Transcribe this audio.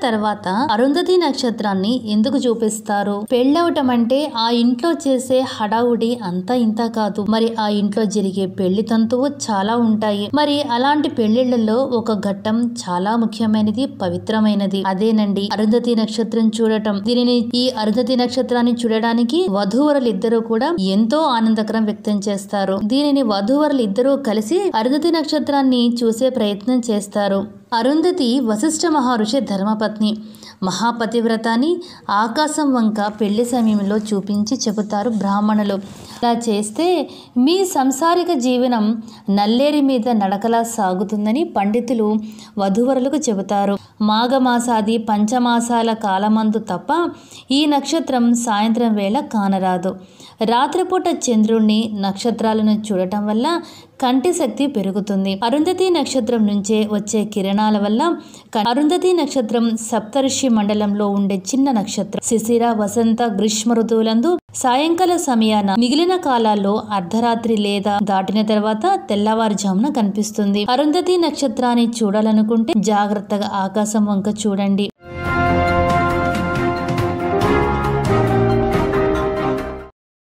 తర్వాత అరుంధతి నక్షత్రాన్ని ఎందుకు చూపిస్తారు పెళ్ళవటం అంటే ఆ ఇంట్లో చేసే హడావుడి అంతా ఇంత కాదు మరి ఆ ఇంట్లో జరిగే పెళ్లి తంతువు చాలా ఉంటాయి మరి అలాంటి పెళ్లిళ్లలో ఒక ఘట్టం చాలా ముఖ్యమైనది పవిత్రమైనది అదేనండి అరుంధతి నక్షత్రం చూడటం దీనిని ఈ అరుంధతి నక్షత్రాన్ని చూడడానికి వధూవరులు ఇద్దరు కూడా ఎంతో ఆనందకరం వ్యక్తం చేస్తారు దీనిని వధూవరులు ఇద్దరూ కలిసి అరుంధతి నక్షత్రాన్ని చూసే ప్రయత్నం చేస్తారు అరుంధతి వశిష్ఠ మహర్షి ధర్మపత్ని మహాపతివ్రతాన్ని ఆకాశం వంక పెళ్లి సమయంలో చూపించి చెబుతారు బ్రాహ్మణులు అలా చేస్తే మీ సంసారిక జీవనం నల్లేరి మీద నడకలా సాగుతుందని పండితులు వధూవరులకు చెబుతారు మాఘమాసాది పంచమాసాల కాలమందు తప్ప ఈ నక్షత్రం సాయంత్రం వేళ కానరాదు రాత్రిపూట చంద్రుణ్ణి నక్షత్రాలను చూడటం వల్ల కంటి శక్తి పెరుగుతుంది అరుంధతి నక్షత్రం నుంచే వచ్చే కిరణాల వల్ల క- అరుంధతి నక్షత్రం సప్తఋషి మండలంలో ఉండే చిన్న నక్షత్రం శిశిర వసంత గ్రీష్మ ఋతువులందు సాయంకాల సమయాన మిగిలిన కాలాల్లో అర్ధరాత్రి లేదా దాటిన తర్వాత తెల్లవారుజామున కనిపిస్తుంది అరుంధతి నక్షత్రాన్ని చూడాలనుకుంటే జాగ్రత్తగా ఆకాశం వంక చూడండి